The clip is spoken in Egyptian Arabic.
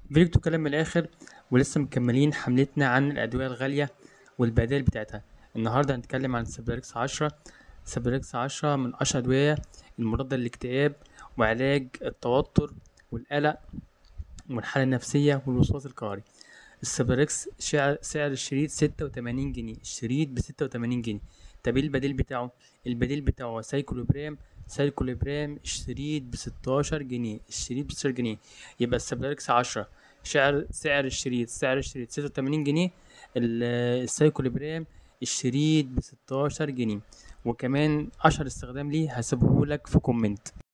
فيديو كلام من الآخر ولسه مكملين حملتنا عن الأدوية الغالية والبدائل بتاعتها النهاردة هنتكلم عن سبريكس عشرة سبريكس عشرة من أشهر أدوية المضادة للاكتئاب وعلاج التوتر والقلق والحالة النفسية والوسواس القهري السبريكس شع- سعر الشريط ستة وتمانين جنيه الشريط بستة وتمانين جنيه طب ايه البديل بتاعه البديل بتاعه سايكلوبرام سايكلوبرام الشريط بستاشر جنيه الشريط بستاشر جنيه يبقى السبريكس عشرة سعر سعر الشريط سعر الشريط ستة وتمانين جنيه ال- السايكلوبرام الشريط بستاشر جنيه وكمان اشهر استخدام ليه هسيبهولك في كومنت